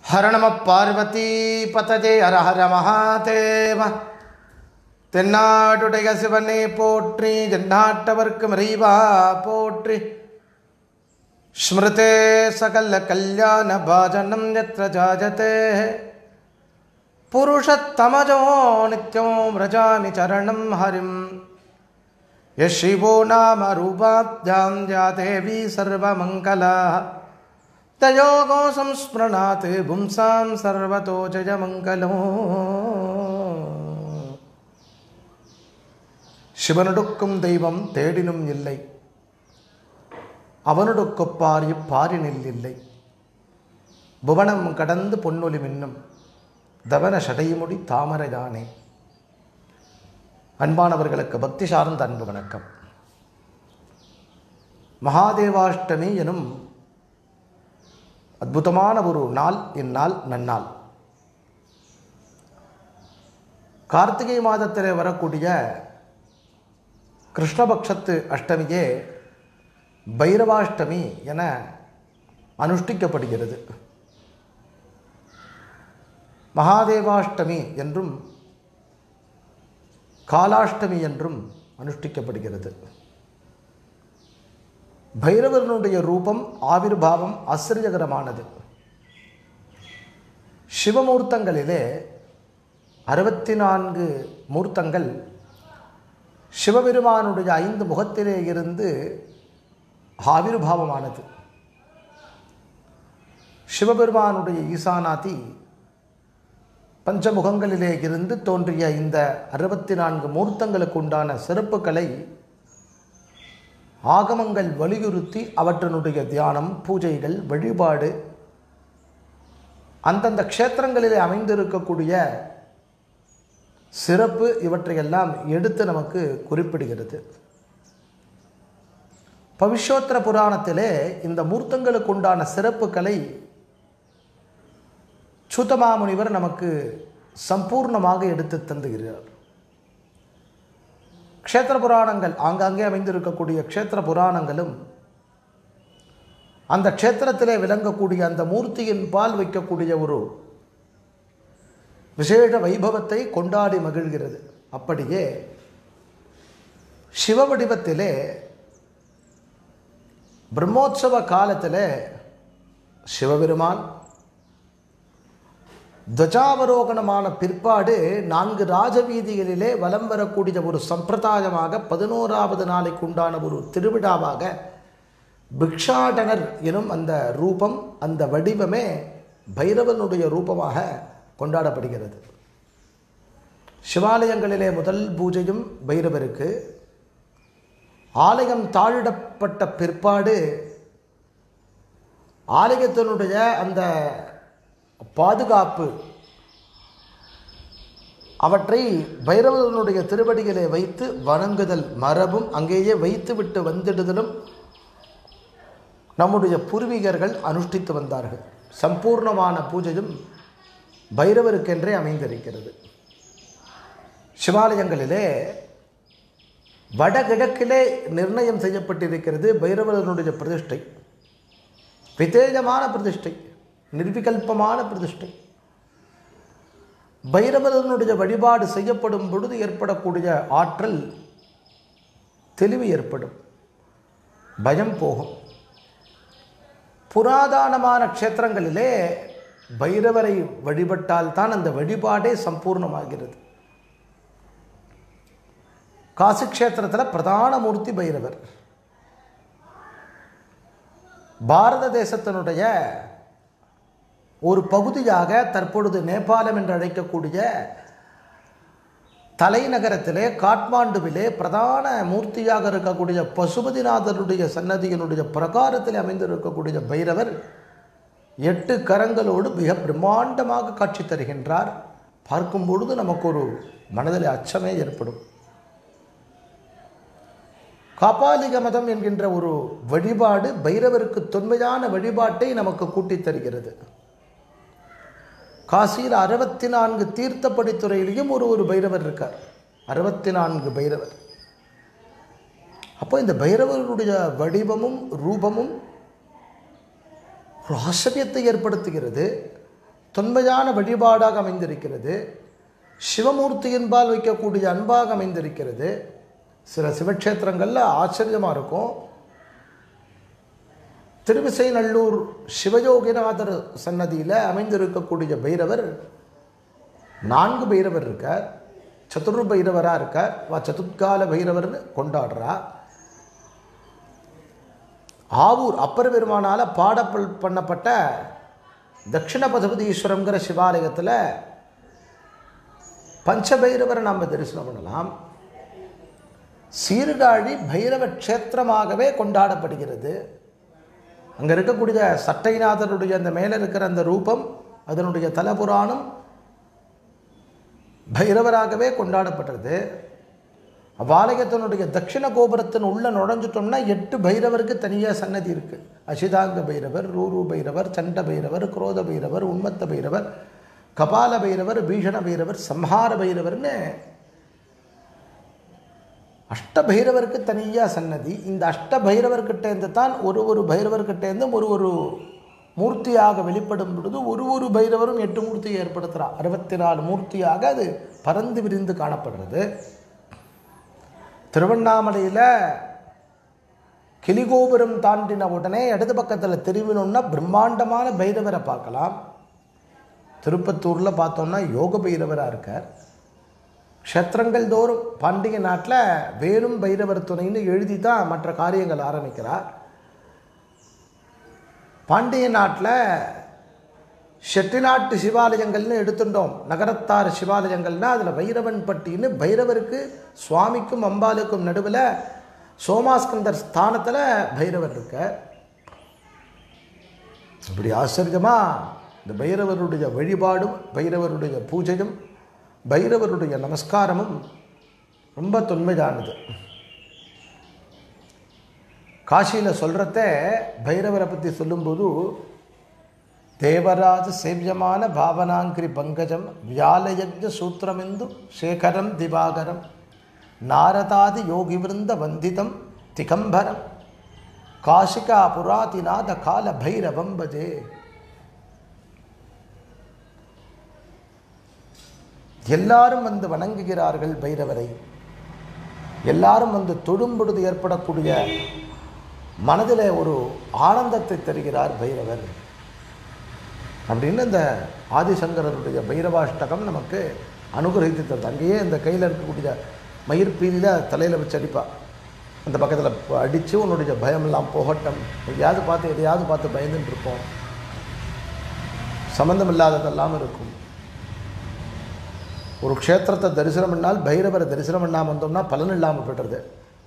ஹர நம பார்வதி பதஜே ஹர ஹர மகாதேவ தென்னாடுடைய சிவனே போற்றி ஜன்னாட்டவர்க்கு மறைவா போற்றி ஸ்மிருதே சகல கல்யாண பாஜனம் யத்ர ஜாஜதே புருஷத்தமஜோ நித்யம் व्रजामि चरणं हरिं यः शिवो नाम रूपाभ्यां या देवी सर्वमङ्गला तयोगो संस्मरणात् पुंसां सर्वतो जयमङ्गलो சிவனொடுக்கும் தெய்வம் தேடினும் இல்லை அவனொடுக்கொப்பார் இப்பாரினில் இல்லை புவனம் கடந்து பொன்னொலி மின்னும் தவன சடைமுடி தாமரைதானே அன்பானவர்களுக்கு பக்தி சார்ந்த அன்பு வணக்கம் மகாதேவாஷ்டமி எனும் அற்புதமான ஒரு நாள் இந்நாள் நன்னாள் கார்த்திகை மாதத்திலே வரக்கூடிய கிருஷ்ணபக்ஷத்து அஷ்டமியே பைரவாஷ்டமி என அனுஷ்டிக்கப்படுகிறது மகாதேவாஷ்டமி என்றும் காலாஷ்டமி என்றும் அனுஷ்டிக்கப்படுகிறது பைரவனுடைய ரூபம் ஆவிர்பாவம் ஆச்சரியகரமானது சிவமூர்த்தங்களிலே அறுபத்தி நான்கு மூர்த்தங்கள் சிவபெருமானுடைய ஐந்து முகத்திலே இருந்து ஆவிர்பாவமானது சிவபெருமானுடைய ஈசானாதி பஞ்சமுகங்களிலே இருந்து தோன்றிய இந்த அறுபத்தி நான்கு மூர்த்தங்களுக்கு உண்டான சிறப்புகளை ஆகமங்கள் வலியுறுத்தி அவற்றினுடைய தியானம் பூஜைகள் வழிபாடு அந்தந்த க்ஷேத்திரங்களிலே அமைந்திருக்கக்கூடிய சிறப்பு இவற்றையெல்லாம் எடுத்து நமக்கு குறிப்பிடுகிறது பவிஷோத்திர புராணத்திலே இந்த மூர்த்தங்களுக்கு உண்டான சிறப்புகளை சுத்தமாமுனிவர் நமக்கு சம்பூர்ணமாக எடுத்து தந்துகிறார் க்ஷேத்திர புராணங்கள் ஆங்காங்கே அமைந்திருக்கக்கூடிய க்ஷேத்திர புராணங்களும் அந்த க்ஷேத்திரத்திலே விளங்கக்கூடிய அந்த மூர்த்தியின் பால் வைக்கக்கூடிய ஒரு விசேஷ வைபவத்தை கொண்டாடி மகிழ்கிறது அப்படியே சிவ வடிவத்திலே பிரம்மோற்சவ காலத்தில் சிவபெருமான் துவஜாவரோகணமான பிற்பாடு நான்கு ராஜவீதிகளிலே வலம் வரக்கூடிய ஒரு சம்பிரதாயமாக பதினோராவது நாளைக்கு உண்டான ஒரு திருவிழாவாக பிக்ஷாடனர் எனும் அந்த ரூபம் அந்த வடிவமே பைரவனுடைய ரூபமாக கொண்டாடப்படுகிறது சிவாலயங்களிலே முதல் பூஜையும் பைரவருக்கு ஆலயம் தாழிடப்பட்ட பிற்பாடு ஆலயத்தினுடைய அந்த பாதுகாப்பு அவற்றை பைரவனுடைய திருவடிகளை வைத்து வணங்குதல் மரபும் அங்கேயே வைத்துவிட்டு வந்திடுதலும் நம்முடைய பூர்வீகர்கள் அனுஷ்டித்து வந்தார்கள் சம்பூர்ணமான பூஜையும் பைரவருக்கென்றே அமைந்திருக்கிறது சிவாலயங்களிலே வடகிழக்கிலே நிர்ணயம் செய்யப்பட்டிருக்கிறது பைரவரனுடைய பிரதிஷ்டை விதேஜமான பிரதிஷ்டை நிர்விகல்பமான பிரதிஷ்டை பைரவரனுடைய வழிபாடு செய்யப்படும் பொழுது ஏற்படக்கூடிய ஆற்றல் தெளிவு ஏற்படும் பயம் போகும் புராதானமான க்ஷேத்திரங்களிலே பைரவரை வழிபட்டால் தான் அந்த வழிபாடே சம்பூர்ணமாகிறது காசி க்ஷேத்திரத்தில் பிரதான மூர்த்தி பைரவர் பாரத தேசத்தினுடைய ஒரு பகுதியாக தற்பொழுது நேபாளம் என்று அழைக்கக்கூடிய தலைநகரத்திலே காட்மாண்டுவிலே பிரதான மூர்த்தியாக இருக்கக்கூடிய பசுபதிநாதருடைய சன்னதியினுடைய பிரகாரத்தில் அமைந்திருக்கக்கூடிய பைரவர் எட்டு கரங்களோடு மிக பிரம்மாண்டமாக காட்சி தருகின்றார் பார்க்கும் பொழுது நமக்கு ஒரு மனதில் அச்சமே ஏற்படும் காப்பாலிக மதம் என்கின்ற ஒரு வழிபாடு பைரவருக்கு தொன்மையான வழிபாட்டை நமக்கு கூட்டித் தருகிறது காசியில் அறுபத்தி நான்கு தீர்த்தப்படித்துறையிலையும் ஒரு ஒரு பைரவர் இருக்கார் அறுபத்தி நான்கு பைரவர் அப்போ இந்த பைரவருடைய வடிவமும் ரூபமும் ஒரு ஆச்சரியத்தை ஏற்படுத்துகிறது தொன்மையான வழிபாடாக அமைந்திருக்கிறது சிவமூர்த்தியின்பால் வைக்கக்கூடிய அன்பாக அமைந்திருக்கிறது சில சிவக்ஷேத்திரங்களில் ஆச்சரியமாக இருக்கும் திருவிசைநல்லூர் சிவயோகிநாதர் சன்னதியில் அமைந்திருக்கக்கூடிய பைரவர் நான்கு பைரவர் இருக்கார் சதுர் பைரவராக இருக்கார் வா சதுர்கால பைரவர்னு கொண்டாடுறா ஆவூர் அப்பர் பெருமானால் பாடப்பல் பண்ணப்பட்ட தட்சிண பசுபதீஸ்வரங்கிற சிவாலயத்தில் பஞ்சபைரவரை நாம் தரிசனம் பண்ணலாம் சீர்காழி பைரவ க்ஷேத்திரமாகவே கொண்டாடப்படுகிறது அங்கே இருக்கக்கூடிய சட்டைநாதனுடைய அந்த மேலே இருக்கிற அந்த ரூபம் அதனுடைய தலபுராணம் பைரவராகவே கொண்டாடப்படுறது அவ்வாலயத்தினுடைய தட்சிண கோபுரத்தின் உள்ள நுழைஞ்சிட்டோம்னா எட்டு பைரவருக்கு தனியாக சன்னதி இருக்குது அசிதாங்க பைரவர் ரூரு பைரவர் சண்ட பைரவர் குரோத பைரவர் உன்மத்த பைரவர் கபால பைரவர் பீஷண பைரவர் சம்ஹார பைரவர்னு அஷ்ட பைரவருக்கு தனியாக சன்னதி இந்த அஷ்ட பைரவர்கிட்டேருந்து தான் ஒரு ஒரு பைரவர்கிட்டேருந்தும் ஒரு ஒரு மூர்த்தியாக வெளிப்படும் பொழுது ஒரு ஒரு பைரவரும் எட்டு மூர்த்தியை ஏற்படுத்துகிறார் அறுபத்தி நாலு மூர்த்தியாக அது பறந்து விரிந்து காணப்படுறது திருவண்ணாமலையில் கிளிகோபுரம் தாண்டின உடனே இடது பக்கத்தில் திரும்பினோம்னா பிரம்மாண்டமான பைரவரை பார்க்கலாம் திருப்பத்தூரில் பார்த்தோம்னா யோக பைரவராக இருக்கார் க்ஷேத்திரங்கள் தோறும் பாண்டிய நாட்டில் வேணும் பைரவர் துணைன்னு எழுதி தான் மற்ற காரியங்கள் ஆரம்பிக்கிறார் பாண்டிய நாட்டில் செட்டிநாட்டு சிவாலயங்கள்னு எடுத்துட்டோம் நகரத்தார் சிவாலயங்கள்னா அதில் பைரவன் பட்டின்னு பைரவருக்கு சுவாமிக்கும் அம்பாளுக்கும் நடுவில் சோமாஸ்கந்தர் ஸ்தானத்தில் பைரவர் இருக்க இப்படி ஆச்சரியமாக இந்த பைரவருடைய வழிபாடும் பைரவருடைய பூஜையும் பைரவருடைய நமஸ்காரமும் ரொம்ப தொன்மையானது காசியில் சொல்கிறத பைரவரை பற்றி சொல்லும்போது தேவராஜ சேவியமான பாவனாங்கிரி பங்கஜம் வியாலயஜ சூத்திரமிந்து சேகரம் திவாகரம் நாரதாதி யோகி விருந்த வந்திதம் திகம்பரம் காஷிகா புராதிநாத கால பைரவம் பஜே எல்லாரும் வந்து வணங்குகிறார்கள் பைரவரை எல்லாரும் வந்து தொடும் பொழுது ஏற்படக்கூடிய மனதில் ஒரு ஆனந்தத்தை தருகிறார் பைரவர் அப்படின்னு இந்த ஆதிசங்கரனுடைய பைரவாஷ்டகம் நமக்கு அனுகிரகித்து தருது அங்கேயே இந்த கையில் இருக்கக்கூடிய மயிர்பீலியில் தலையில் வச்சு அடிப்பா அந்த பக்கத்தில் அடித்து உன்னுடைய பயமெல்லாம் போகட்டும் எதையாவது பார்த்து எதையாவது பார்த்து பயந்துட்டு இருப்போம் சம்மந்தம் இல்லாததெல்லாம் இருக்கும் ஒரு க்ஷேத்திரத்தை தரிசனம் பண்ணால் பைரவரை தரிசனம் பண்ணாமல் வந்தோம்னா பலன் இல்லாமல் போய்டுறது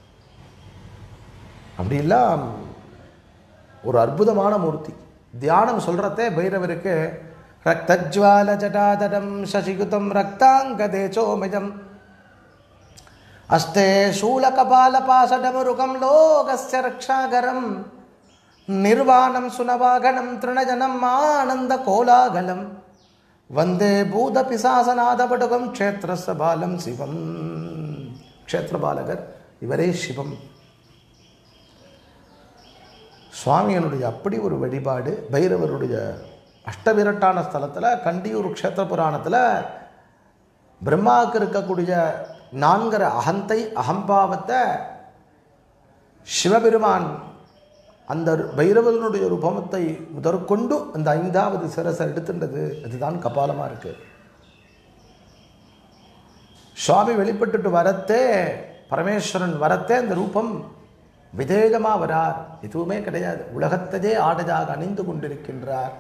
அப்படிலாம் ஒரு அற்புதமான மூர்த்தி தியானம் சொல்கிறதே பைரவருக்கு ரக்தஜ்வால ஜடாதடம் சசிகுதம் ரக்தாங்க தேசோமயம் அஸ்தே சூலகபாலபாசடமுருகம் லோகஸ்ய ரக்ஷாகரம் நிர்வாணம் சுனவாகனம் திருணஜனம் ஆனந்த கோலாகலம் வந்தே பூத பிசாசநாதபடுகம் க்ஷேத்திரச பாலம் சிவம் க்ஷேத்திரபாலகர் இவரே சிவம் சுவாமியனுடைய அப்படி ஒரு வழிபாடு பைரவருடைய அஷ்டவிரட்டான ஸ்தலத்தில் கண்டியூர் க்ஷேத்திர புராணத்தில் பிரம்மாவுக்கு இருக்கக்கூடிய நான்கிற அகந்தை அகம்பாவத்தை சிவபெருமான் அந்த பைரவனுடைய ரூபமத்தை முதற்கொண்டு அந்த ஐந்தாவது சிரசை எடுத்துட்டது அதுதான் கபாலமாக இருக்கு சுவாமி வெளிப்பட்டுட்டு வரத்தே பரமேஸ்வரன் வரத்தே அந்த ரூபம் விதேகமாக வரார் எதுவுமே கிடையாது உலகத்தையே ஆடையாக அணிந்து கொண்டிருக்கின்றார்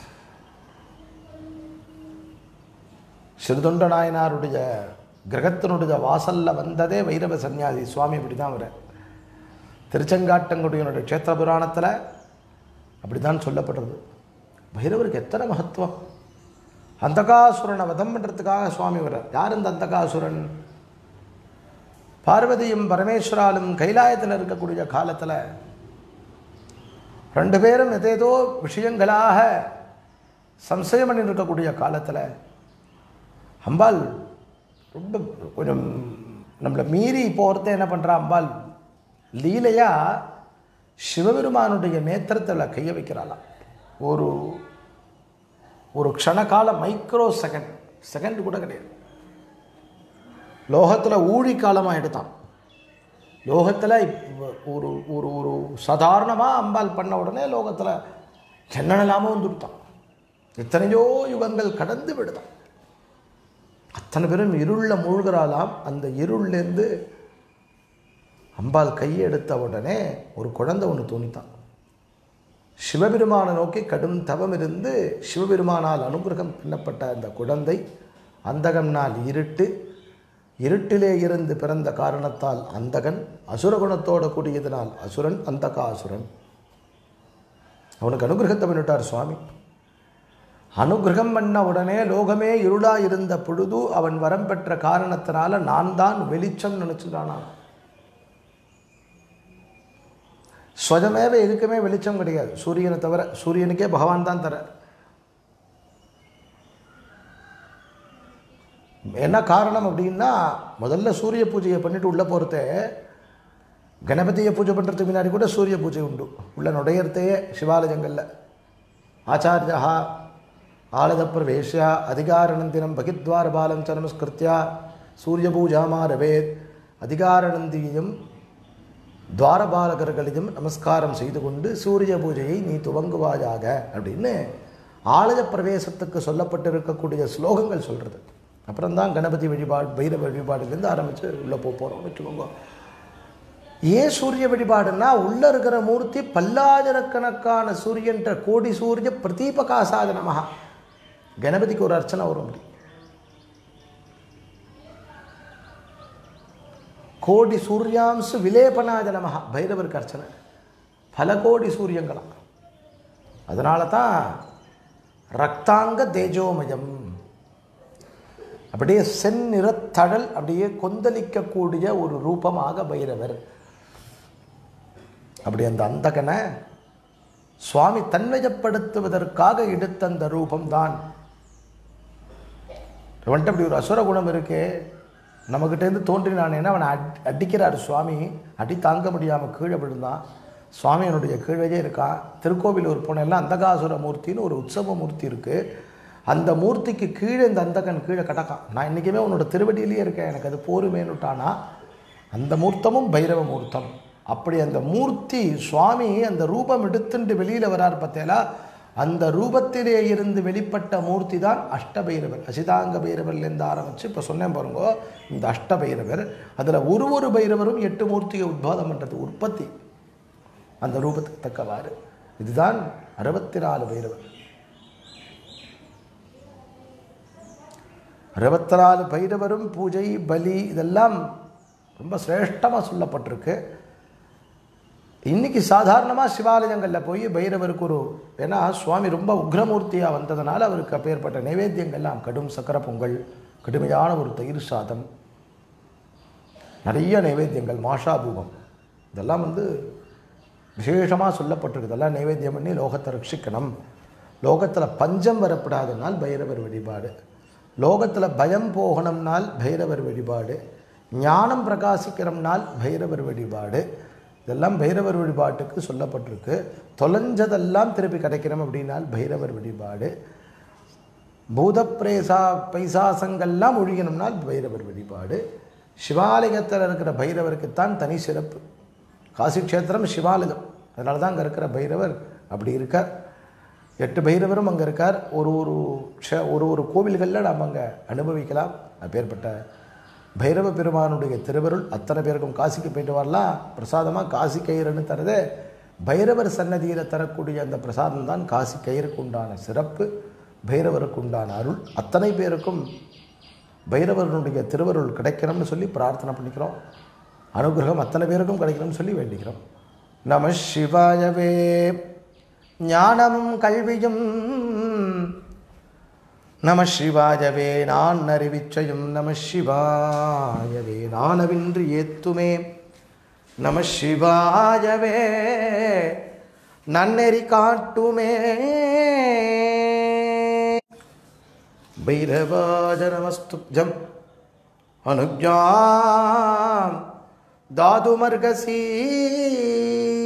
சிறுதொண்ட நாயனாருடைய கிரகத்தினுடைய வாசல்ல வந்ததே வைரவ சன்னியாசி சுவாமி இப்படி தான் வர திருச்செங்காட்டங்குடியனுடைய க்ஷேத்திர புராணத்தில் அப்படி தான் சொல்லப்படுறது பைரவருக்கு எத்தனை மகத்துவம் அந்தகாசுரனை வதம் பண்ணுறதுக்காக சுவாமி வர்றார் யார் இந்த அந்தகாசுரன் பார்வதியும் பரமேஸ்வராலும் கைலாயத்தில் இருக்கக்கூடிய காலத்தில் ரெண்டு பேரும் எதேதோ விஷயங்களாக சம்சயம் பண்ணி இருக்கக்கூடிய காலத்தில் அம்பாள் ரொம்ப கொஞ்சம் நம்மளை மீறி போகிறத என்ன பண்ணுறா அம்பாள் லீலையாக சிவபெருமானுடைய நேத்திரத்தில் கைய வைக்கிறாளாம் ஒரு ஒரு க்ஷணகால மைக்ரோ செகண்ட் செகண்ட் கூட கிடையாது லோகத்தில் ஊழி காலமாக எடுத்தான் லோகத்தில் ஒரு ஒரு ஒரு சாதாரணமாக அம்பாள் பண்ண உடனே லோகத்தில் என்னென்னலாமோ வந்துவிட்டான் எத்தனையோ யுகங்கள் கடந்து விடுதான் அத்தனை பேரும் இருளில் மூழ்கிறாலாம் அந்த இருள்லேருந்து அம்பாள் கையை எடுத்த உடனே ஒரு குழந்தை ஒன்று தோணித்தான் சிவபெருமானை நோக்கி கடும் தவம் இருந்து சிவபெருமானால் அனுகிரகம் பண்ணப்பட்ட அந்த குழந்தை அந்தகம்னால் இருட்டு இருட்டிலே இருந்து பிறந்த காரணத்தால் அந்தகன் அசுரகுணத்தோட கூடியதனால் அசுரன் அந்தகாசுரன் அவனுக்கு அனுகிரகத்தை பண்ணிட்டார் சுவாமி அனுகிரகம் பண்ண உடனே லோகமே இருளா இருந்த பொழுது அவன் வரம் பெற்ற காரணத்தினால நான் தான் வெளிச்சம் நினைச்சுட்டானா ஸ்வஜமேவ எதுக்குமே வெளிச்சம் கிடையாது சூரியனை தவிர சூரியனுக்கே பகவான் தான் தர என்ன காரணம் அப்படின்னா முதல்ல சூரிய பூஜையை பண்ணிட்டு உள்ளே போகிறதே கணபதியை பூஜை பண்ணுறதுக்கு முன்னாடி கூட சூரிய பூஜை உண்டு உள்ள நுடையறதையே சிவாலயங்களில் ஆச்சாரியா ஆலத பிரவேஷ்ய அதிகாரநந்தினம் பகித்வார பாலம் ச நமஸ்கிருத்தியா சூரிய பூஜாமாரவேத் அதிகாரநந்தியையும் துவாரபாலகர்களையும் நமஸ்காரம் செய்து கொண்டு சூரிய பூஜையை நீ துவங்குவாயாக அப்படின்னு ஆலய பிரவேசத்துக்கு சொல்லப்பட்டிருக்கக்கூடிய ஸ்லோகங்கள் சொல்கிறது அப்புறம் தான் கணபதி வழிபாடு பைரவ வழிபாடுலேருந்து ஆரம்பித்து உள்ளே போக போகிறோம் வச்சுக்கோங்க ஏன் சூரிய வழிபாடுன்னா உள்ளே இருக்கிற மூர்த்தி பல்லாயிரக்கணக்கான சூரியன்ற கோடி சூரிய பிரதீபகாசாத நமகா கணபதிக்கு ஒரு அர்ச்சனை வரும் அப்படி கோடி சூர்யாம்சு விலேபனாஜ நமகா பைரவருக்கு அர்ச்சனை பல கோடி சூரியங்களாம் அதனால தான் ரக்தாங்க தேஜோமயம் அப்படியே செந்நிறத்தழல் அப்படியே கொந்தளிக்கக்கூடிய ஒரு ரூபமாக பைரவர் அப்படி அந்த அந்தகனை சுவாமி தன்மையப்படுத்துவதற்காக எடுத்த அந்த ரூபம்தான் அவன்கிட்ட அப்படி ஒரு அசுர குணம் இருக்கே நம்மக்கிட்டேருந்து தோன்றினானேன்னா அவனை அட் அடிக்கிறார் சுவாமி அடி தாங்க முடியாமல் கீழே விழுந்தான் சுவாமி என்னுடைய கீழே இருக்கான் திருக்கோவிலூர் போனெல்லாம் அந்தகாசுர மூர்த்தின்னு ஒரு உற்சவ மூர்த்தி இருக்குது அந்த மூர்த்திக்கு கீழே இந்த அந்தகன் கீழே கடக்கான் நான் இன்றைக்குமே உன்னோட திருவடியிலேயே இருக்கேன் எனக்கு அது போருமேனுட்டானா அந்த மூர்த்தமும் பைரவ மூர்த்தம் அப்படி அந்த மூர்த்தி சுவாமி அந்த ரூபம் எடுத்துட்டு வெளியில் வரார் பார்த்தேலா அந்த ரூபத்திலே இருந்து வெளிப்பட்ட மூர்த்தி தான் அஷ்டபைரவர் அசிதாங்க பைரவர்லேருந்து ஆரம்பித்து இப்போ சொன்னேன் பாருங்க இந்த அஷ்டபைரவர் அதில் ஒரு ஒரு பைரவரும் எட்டு மூர்த்தியை உத்பாதம் பண்ணுறது உற்பத்தி அந்த ரூபத்துக்கு தக்கவாறு இதுதான் அறுபத்தி நாலு பைரவர் அறுபத்தி நாலு பைரவரும் பூஜை பலி இதெல்லாம் ரொம்ப சிரேஷ்டமாக சொல்லப்பட்டிருக்கு இன்றைக்கி சாதாரணமாக சிவாலயங்களில் போய் பைரவருக்கு ஒரு ஏன்னா சுவாமி ரொம்ப உக்ரமூர்த்தியாக வந்ததுனால அவருக்கு அப்பேற்பட்ட நைவேத்தியங்கள்லாம் கடும் சக்கர பொங்கல் கடுமையான ஒரு தயிர் சாதம் நிறைய நைவேத்தியங்கள் மாஷாபூகம் இதெல்லாம் வந்து விசேஷமாக சொல்லப்பட்டிருக்கு இதெல்லாம் நைவேத்தியம் பண்ணி லோகத்தை ரட்சிக்கணும் லோகத்தில் பஞ்சம் வரப்படாதனால் பைரவர் வழிபாடு லோகத்தில் பயம் போகணும்னால் பைரவர் வழிபாடு ஞானம் பிரகாசிக்கிறோம்னால் பைரவர் வழிபாடு இதெல்லாம் பைரவர் வழிபாட்டுக்கு சொல்லப்பட்டிருக்கு தொலைஞ்சதெல்லாம் திருப்பி கிடைக்கணும் அப்படின்னால் பைரவர் வழிபாடு பூதப்பிரேசா பைசாசங்கள்லாம் ஒழியணும்னால் பைரவர் வழிபாடு சிவாலயத்தில் இருக்கிற பைரவருக்குத்தான் தனி சிறப்பு காசி க்ஷேத்திரம் சிவாலயம் அதனால தான் அங்கே இருக்கிற பைரவர் அப்படி இருக்கார் எட்டு பைரவரும் அங்கே இருக்கார் ஒரு ஒரு க்ஷ ஒரு ஒரு கோவில்களில் நாம் அங்கே அனுபவிக்கலாம் அப்பேற்பட்ட பைரவ பெருமானுடைய திருவருள் அத்தனை பேருக்கும் காசிக்கு போயிட்டு வரலாம் பிரசாதமாக காசி கயிறுன்னு தரது பைரவர் சன்னதியில் தரக்கூடிய அந்த பிரசாதம் தான் காசி கயிறுக்கு உண்டான சிறப்பு பைரவருக்கு உண்டான அருள் அத்தனை பேருக்கும் பைரவருடைய திருவருள் கிடைக்கணும்னு சொல்லி பிரார்த்தனை பண்ணிக்கிறோம் அனுகிரகம் அத்தனை பேருக்கும் கிடைக்கணும்னு சொல்லி வேண்டிக்கிறோம் நம சிவாயவே ஞானமும் கல்வியும் நம சிவாயவே நான் அறிவிச்சையும் நம சிவாயவே நானவின்றி ஏத்துமே நம சிவாயவே நன்னெறி காட்டுமே भैरवाज नमस्तुभ्यम् अनुज्ञां दातुमर्हसि